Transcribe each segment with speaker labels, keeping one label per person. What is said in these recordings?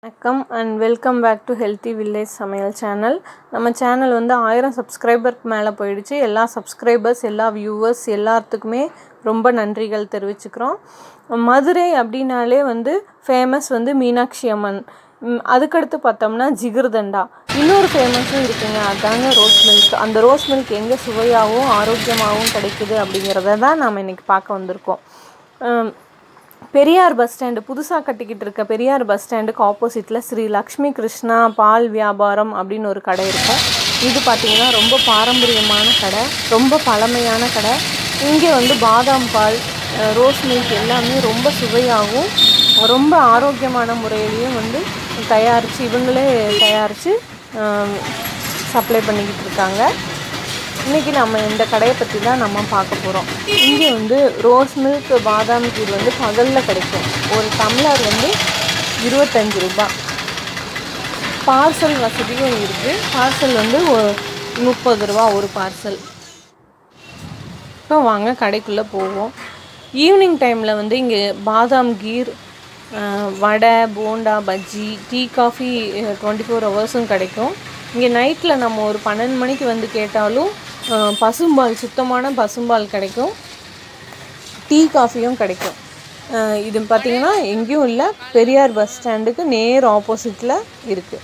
Speaker 1: வணக்கம் and welcome back to healthy village சமையல் channel நம்ம சேனல் வந்து ஆயிரம் சப்ஸ்கிரைபருக்கு மேலே போயிடுச்சு எல்லா சப்ஸ்கிரைபர்ஸ் எல்லா வியூவர்ஸ் எல்லாத்துக்குமே ரொம்ப நன்றிகள் தெரிவிச்சுக்கிறோம் மதுரை அப்படின்னாலே வந்து ஃபேமஸ் வந்து மீனாட்சி அம்மன் ம், அதுக்கடுத்து பார்த்தோம்னா ஜிகிர்தண்டா இன்னொரு ஃபேமஸும் இருக்குங்க அதாங்க ரோஸ் மில்க் அந்த ரோஸ் மில்க் எங்கே சுவையாகவும் ஆரோக்கியமாகவும் கிடைக்குது அப்படிங்கிறத தான் நாம் இன்றைக்கி பார்க்க வந்திருக்கோம் அம், பெரியார் பஸ் ஸ்டாண்டு புதுசாக கட்டிக்கிட்டு இருக்க பெரியார் பஸ் ஸ்டாண்டுக்கு ஆப்போசிட்டில் ஸ்ரீ லக்ஷ்மி கிருஷ்ணா பால் வியாபாரம் அப்படின்னு ஒரு கடை இருக்கும் இது பார்த்திங்கன்னா ரொம்ப பாரம்பரியமான கடை ரொம்ப பழமையான கடை இங்கே வந்து பாதாம் பால் அஹ், ரோஸ் மில்க் எல்லாமே ரொம்ப சுவையாகவும் ரொம்ப ஆரோக்கியமான முறையிலையும் வந்து தயாரித்து இவங்களே தயாரித்து சப்ளை பண்ணிக்கிட்டு இருக்காங்க இன்றைக்கி நம்ம இந்த கடையை பற்றி தான் நம்ம பார்க்க போகிறோம் இங்கே வந்து ரோஸ் மில்க் பாதாம் கீர் வந்து பகலில் கிடைக்கும் ஒரு டம்ளர் வந்து இருபத்தஞ்சு ரூபாய் பார்சல் வசதியும் இருக்குது பார்சல் வந்து ஒரு முப்பது ரூபா ஒரு பார்சல் இப்போ வாங்க கடைக்குள்ளே போவோம் ஈவினிங் டைமில் வந்து இங்கே பாதாம் கீர் அஹ், vada bonda bajji tea coffee twenty four ஹவர்ஸும் கிடைக்கும் இங்கே நைட்டில் நம்ம ஒரு பன்னெண்டு மணிக்கு வந்து கேட்டாலும் அஹ், பசும்பால் சுத்தமான பசும்பால் கிடைக்கும் டீ காஃபியும் கிடைக்கும் அஹ், இது பார்த்திங்கன்னா எங்கேயும் இல்லை பெரியார் பஸ் ஸ்டாண்டுக்கு நேர் ஆப்போசிட்டில் இருக்குது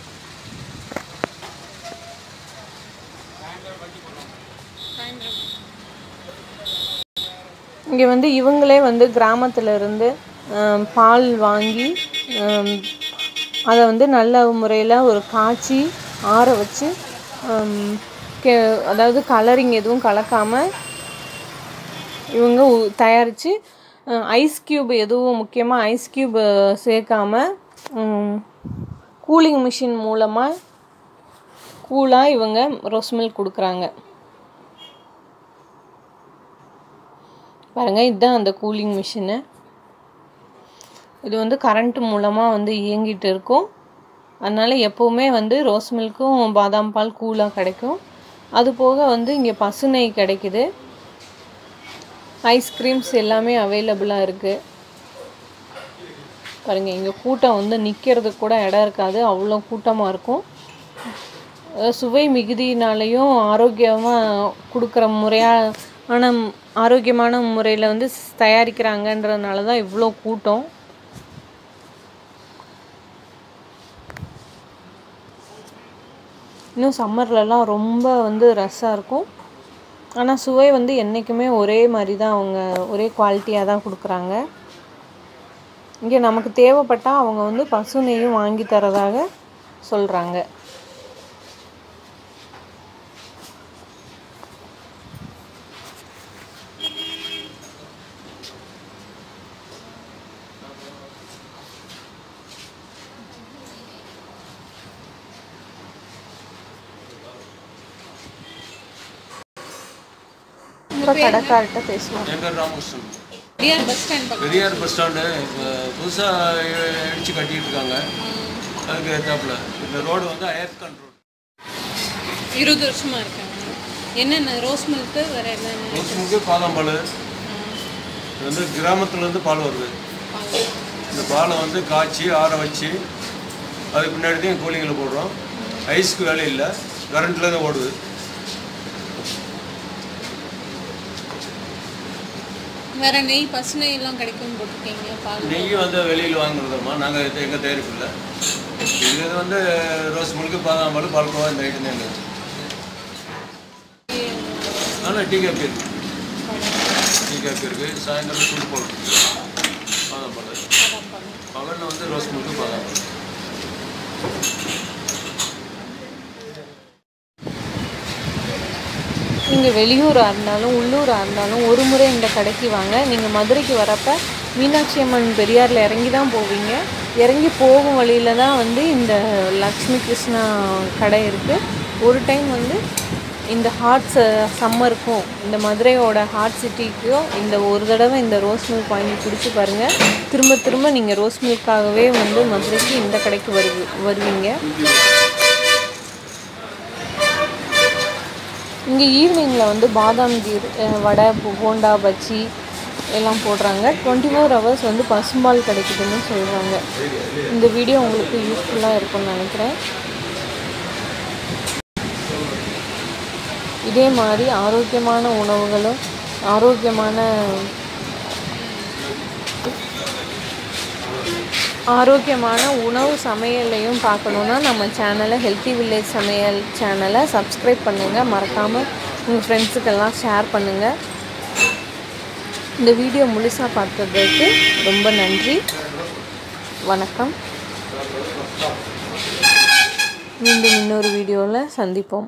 Speaker 1: இங்கே வந்து இவங்களே வந்து கிராமத்துல இருந்து ஆம், பால் வாங்கி ஆம், அதை வந்து நல்ல முறையில் ஒரு காய்ச்சி ஆற வச்சு ஆம், கே அதாவது கலரிங் எதுவும் கலக்காமல் இவங்க உ- தயாரித்து ஐஸ் கியூப் எதுவும் முக்கியமாக ஐஸ் கியூப் சேர்க்காம கூலிங் மிஷின் மூலமாக கூலாக இவங்க ரோஸ் மில்க் கொடுக்குறாங்க பாருங்க இதுதான் அந்த கூலிங் மிஷினு இது வந்து கரண்ட் மூலமாக வந்து இயங்கிட்டு இருக்கும் அதனால் எப்போவுமே வந்து ரோஸ் மில்க்கும் பாதாம் பால் கூலாக கிடைக்கும் அது போக வந்து இங்கே பசுநெய் கிடைக்குது ஐஸ்கிரீம்ஸ் எல்லாமே அவைலபிளாக இருக்குது பாருங்கள் இங்கே கூட்டம் வந்து நிற்கிறதுக்கு கூட இடம் இருக்காது அவ்வளோ கூட்டமாக இருக்கும் அஹ் சுவை மிகுதினாலையும் ஆரோக்கியமாக கொடுக்குற முறையான ஆரோக்கியமான முறையில் வந்து ஸ்- தயாரிக்கிறாங்கன்றதுனால தான் இவ்வளோ கூட்டம் இன்னும் சம்மர்லலாம் ரொம்ப வந்து ரஷ்ஷாக இருக்கும் ஆனால் சுவை வந்து என்றைக்குமே ஒரே மாதிரி தான் அவங்க ஒரே குவாலிட்டியாக தான் கொடுக்குறாங்க இங்கே நமக்கு தேவைப்பட்டால் அவங்க வந்து பசு நெய்யும் வாங்கி தரதாக சொல்கிறாங்க இப்போ கடைக்கார்ட்ட பேசுவோம்
Speaker 2: என் பேர் ராமகிருஷ்ணன்
Speaker 3: பெரியார் பஸ் ஸ்டாண்ட் பக்கம்
Speaker 2: பெரியார் பஸ் ஸ்டாண்டு இப்போ புதுசாக இடிச்சு கட்டிட்டு இருக்காங்க அதுக்கு ஏற்றாப்புல இந்த ரோடு வந்து அயர் கண்ட்ரோல்
Speaker 3: இருபது வருஷமா இருக்காங்க என்னென்ன ரோஸ் மில்க்கு வேற என்னென்ன
Speaker 2: ரோஸ்முக்கு பாதாம் பால் இது வந்து கிராமத்துலேருந்து பால் வருது
Speaker 3: பால்?
Speaker 2: இந்த பாலை வந்து காய்ச்சி ஆற வச்சு அதுக்கு பின்னாடி தான் கூலிங்கில் போடுறோம் ஐஸ்க்கு வேலை இல்லை கரண்ட்டில் தான் ஓடுது
Speaker 3: வேற நெய் பசு நெய் எல்லாம் கிடைக்கும்னு போட்டிருக்கீங்க பால்
Speaker 2: நெய் வந்து வெளியில் வாங்குறதம்மா நாங்கள் எங்கள் தயாரிப்பு இல்லை இது வந்து ரோஸ் முழுக்க பாதாம் பால் பால்கோவா இந்த ஐட்டம் தான் எங்களுக்கு ஆனால் டீ காப்பி இருக்கு டீ காப்பி இருக்கு சாயந்தரம் சுடு பால் இருக்கு பாதாம் பால் பகலில் வந்து ரோஸ் முழுக்க பாதாம் பால்
Speaker 1: நீங்கள் வெளியூராக இருந்தாலும் உள்ளூராக இருந்தாலும் ஒரு முறை இந்த கடைக்கு வாங்க நீங்கள் மதுரைக்கு வரப்ப மீனாட்சி அம்மன் பெரியாரில் இறங்கி தான் போவீங்க இறங்கி போகும் வழியில் தான் வந்து இந்த லக்ஷ்மி கிருஷ்ணா கடை இருக்குது ஒரு டைம் வந்து இந்த ஹாட் சம்மருக்கும் இந்த மதுரையோட ஹாட் சிட்டிக்கும் இந்த ஒரு தடவை இந்த ரோஸ் மில்க் வாங்கி குடிச்சு பாருங்கள் திரும்ப திரும்ப நீங்கள் ரோஸ் மில்க்காகவே வந்து மதுரைக்கு இந்த கடைக்கு வருவி வருவீங்க இங்கே ஈவினிங்கில் வந்து பாதாம் கீர் அஹ், வடை பு- போண்டா பஜ்ஜி எல்லாம் போடுறாங்க டுவெண்ட்டி ஃபோர் ஹவர்ஸ் வந்து பசும்பால் கிடைக்குதுன்னு சொல்கிறாங்க இந்த வீடியோ உங்களுக்கு யூஸ்ஃபுல்லாக இருக்கும்னு நினைக்கிறேன் இதே மாதிரி ஆரோக்கியமான உணவுகளும் ஆரோக்கியமான ஆரோக்கியமான உணவு சமையலையும் பார்க்கணுன்னா நம்ம சேனலை ஹெல்த்தி வில்லேஜ் சமையல் சேனலை சப்ஸ்கிரைப் பண்ணுங்கள் மறக்காமல் உங்கள் ஃப்ரெண்ட்ஸுக்கெல்லாம் ஷேர் பண்ணுங்கள் இந்த வீடியோ முழுசாக பார்த்ததுக்கு ரொம்ப நன்றி வணக்கம் மீண்டும் இன்னொரு வீடியோவில் சந்திப்போம்